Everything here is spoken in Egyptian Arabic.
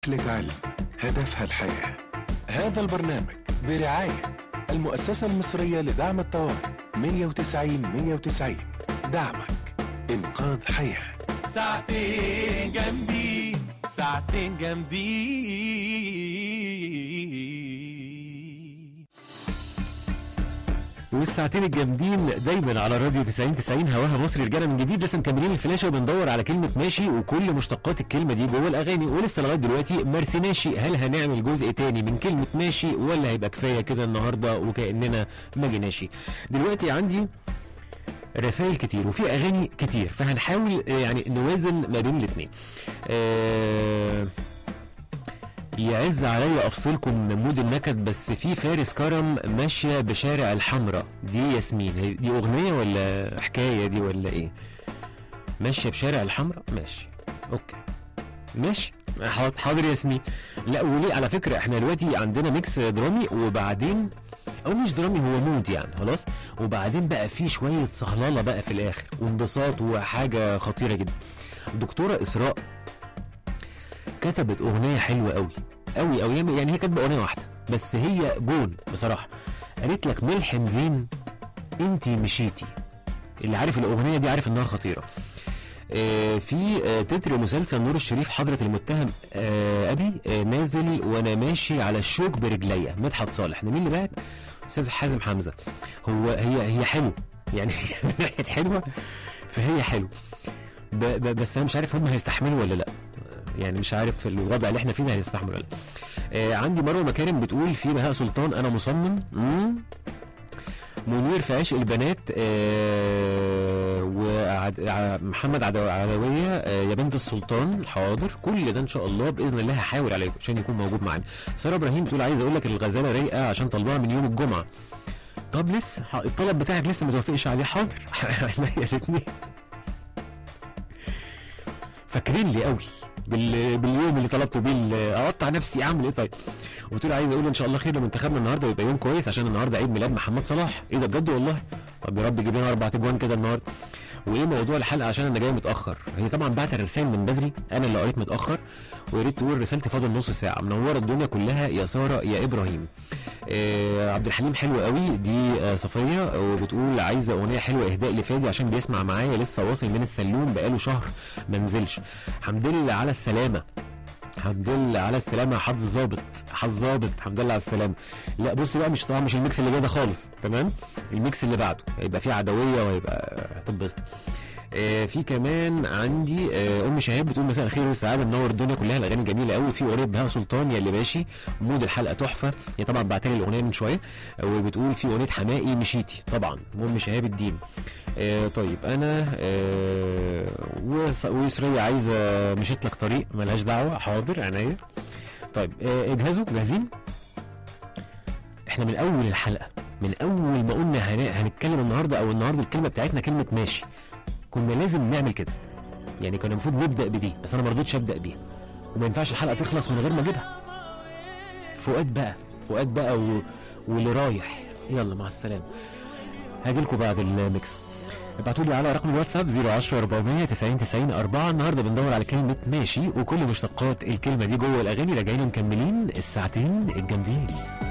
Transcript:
رحلة علم هدفها الحياة هذا البرنامج برعاية المؤسسة المصرية لدعم الطوارئ 190 190 دعمك إنقاذ حياة ساعتين جامدين ساعتين جامدين والساعتين الجامدين دايما على راديو 90 90 هواها مصر رجاله من جديد لسه مكملين الفلاشه وبندور على كلمه ماشي وكل مشتقات الكلمه دي جوه الاغاني ولسه لغايه دلوقتي مرسيناشي هل هنعمل جزء تاني من كلمه ماشي ولا هيبقى كفايه كده النهارده وكاننا ما جيناشي دلوقتي عندي رسائل كتير وفي اغاني كتير فهنحاول آه، يعني نوازن ما بين الاثنين آه يعز عليا افصلكم من مود النكد بس في فارس كرم ماشيه بشارع الحمراء دي ياسمين هي- دي اغنيه ولا حكايه دي ولا ايه ماشيه بشارع الحمراء ماشي اوكي ماشي حاضر حاضر ياسمين لا وليه على فكره احنا دلوقتي عندنا ميكس درامي وبعدين او مش درامي هو مود يعني خلاص وبعدين بقى في شويه صهلله بقى في الاخر وانبساط وحاجه خطيره جدا الدكتوره اسراء كتبت اغنيه حلوه قوي قوي قوي يعني هي كاتبه اغنيه واحده بس هي جون بصراحه قالت لك ملحم زين انتي مشيتي اللي عارف الاغنيه دي عارف انها خطيره آه، في آه، تتر مسلسل نور الشريف حضرة المتهم آه، ابي آه، نازل وانا ماشي على الشوك برجليا مدحت صالح ده مين اللي بعت استاذ حازم حمزه هو هي هي حلو يعني من ناحيه حلوه فهي حلو ب ب بس انا مش عارف هم هيستحملوا ولا لا يعني مش عارف الوضع اللي احنا فيه ده هيستحمل ولا لا آه عندي مروه مكارم بتقول في بهاء سلطان انا مصمم مم. منير في عشق البنات آه ومحمد عدوية آه يا بنت السلطان حاضر كل ده ان شاء الله باذن الله هحاول عليه عشان يكون موجود معانا ساره ابراهيم بتقول عايز اقول لك الغزاله رايقه عشان طلبها من يوم الجمعه طب لسه ح- الطلب بتاعك لسه ما توافقش عليه حاضر عينيا الاثنين فاكرين لي قوي بال... باليوم اللي طلبته بيه ال- اقطع نفسي اعمل ايه طيب قلت له عايز اقول ان شاء الله خير لمنتخبنا النهارده ويبقى يوم كويس عشان النهارده عيد ميلاد محمد صلاح ايه ده بجد والله طب يا رب يجيب لنا اربع اجوان كده النهارده وايه موضوع الحلقه عشان انا جاي متاخر هي طبعا بعت الرسائل من بدري انا اللي قريت متاخر ويا ريت تقول رسالتي فاضل نص ساعه منوره الدنيا كلها يا ساره يا ابراهيم آه عبد الحليم حلو قوي دي آه صفيه وبتقول عايزه اغنيه حلوه اهداء لفادي عشان بيسمع معايا لسه واصل من السلوم بقاله شهر ما نزلش الحمد لله على السلامه الحمد لله على السلامة يا حظ ظابط حظ ظابط الحمد لله على السلامة لا بص بقى مش طبعا مش الميكس اللي جاي ده خالص تمام الميكس اللي بعده هيبقى فيه عدوية وهيبقى هتنبسط آه في كمان عندي آه ام شهاب بتقول مساء الخير والسعاده منور الدنيا كلها الاغاني جميله قوي في اغنيه بهاء سلطان يا اللي ماشي مود الحلقه تحفه هي طبعا بعتلي الاغنيه من شويه آه، وبتقول في اغنيه حمائي مشيتي طبعا ام شهاب الدين آه طيب انا آه وس- ويسرية عايزه مشيت لك طريق ملهاش دعوه حاضر عينيا طيب آه اجهزوا جاهزين احنا من اول الحلقه من اول ما قلنا هن- هنتكلم النهارده او النهارده الكلمه بتاعتنا كلمه ماشي كنا لازم نعمل كده يعني كان المفروض نبدا بدي بس انا ما رضيتش ابدا بيها وما ينفعش الحلقه تخلص من غير ما اجيبها فؤاد بقى فؤاد بقى و... واللي رايح يلا مع السلامه هاجيلكوا بعد الميكس ابعتوا لي على رقم الواتساب 010 400 90 90 4 النهارده بندور على كلمه ماشي وكل مشتقات الكلمه دي جوه الاغاني راجعين مكملين الساعتين الجامدين